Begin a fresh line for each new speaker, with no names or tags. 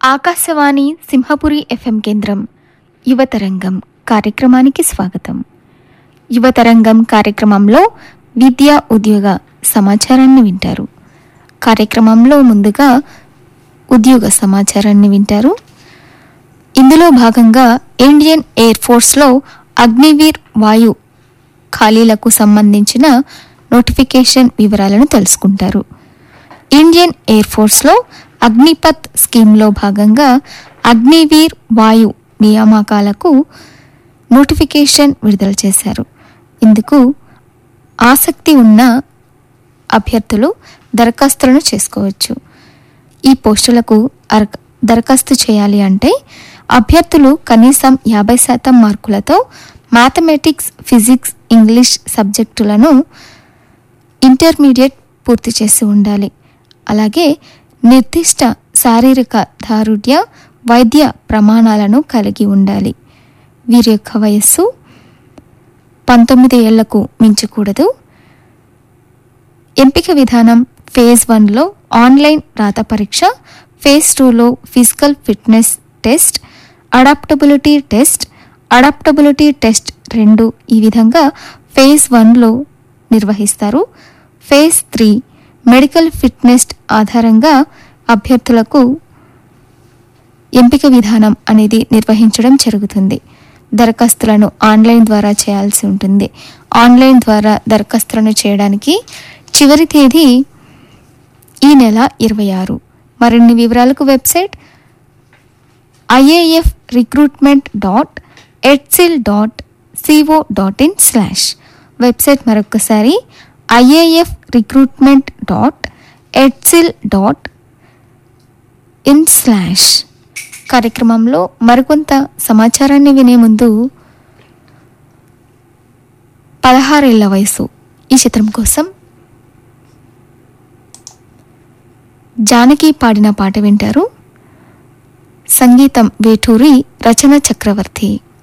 Akashvani Simhapuri FM కేంద్రం యువతరంగం కార్యక్రమానికి స్వాగతం యువతరంగం కార్యక్రమంలో విద్య ఉద్యోగ సమాచారాన్ని వింటారు కార్యక్రమంలో ముందుగా ఉద్యోగ సమాచారాన్ని వింటారు ఇందులో భాగంగా ఇండియన్ ఎయిర్ ఫోర్స్లో అగ్నివీర్ వాయు ఖాళీలకు సంబంధించిన నోటిఫికేషన్ వివరాలను తెలుసుకుంటారు ఇండియన్ ఎయిర్ ఫోర్స్లో అగ్నిపత్ స్కీమ్లో భాగంగా అగ్నివీర్ వాయు నియామకాలకు నోటిఫికేషన్ విడుదల చేశారు ఇందుకు ఆసక్తి ఉన్న అభ్యర్థులు దరఖాస్తులను చేసుకోవచ్చు ఈ పోస్టులకు అర- దరఖాస్తు చేయాలి అంటే అభ్యర్థులు కనీసం యాభై శాతం మార్కులతో మ్యాథమెటిక్స్ ఫిజిక్స్ ఇంగ్లీష్ సబ్జెక్టులను ఇంటర్మీడియట్ పూర్తి చేసి ఉండాలి అలాగే నిర్దిష్ట శారీరక దారుఢ్య వైద్య ప్రమాణాలను కలిగి ఉండాలి వీరి యొక్క వయస్సు పంతొమ్మిది ఏళ్లకు మించకూడదు ఎంపిక విధానం ఫేజ్ వన్లో ఆన్లైన్ రాత పరీక్ష ఫేజ్ టూలో physical fitness test adaptability test adaptability test రెండు ఈ విధంగా ఫేజ్ వన్లో నిర్వహిస్తారు ఫేజ్ త్రీ మెడికల్ ఫిట్నెస్ ఆధారంగా అభ్యర్థులకు ఎంపిక విధానం అనేది నిర్వహించడం జరుగుతుంది దరఖాస్తులను ఆన్లైన్ ద్వారా చేయాల్సి ఉంటుంది ఆన్లైన్ ద్వారా దరఖాస్తులను చేయడానికి చివరి తేదీ ఈ నెల ఇరవై ఆరు మరిన్ని వివరాలకు website IAF recruitment dot EdCIL dot C O dot in slash website మరొకసారి IAF recruitment dot EdCIL dot in slash కార్యక్రమంలో మరికొంత సమాచారాన్ని వినే ముందు పదహారేళ్ల వయసు ఈ చిత్రం కోసం జానకి పాడిన పాట వింటారు సంగీతం వేటూరి రచన చక్రవర్తి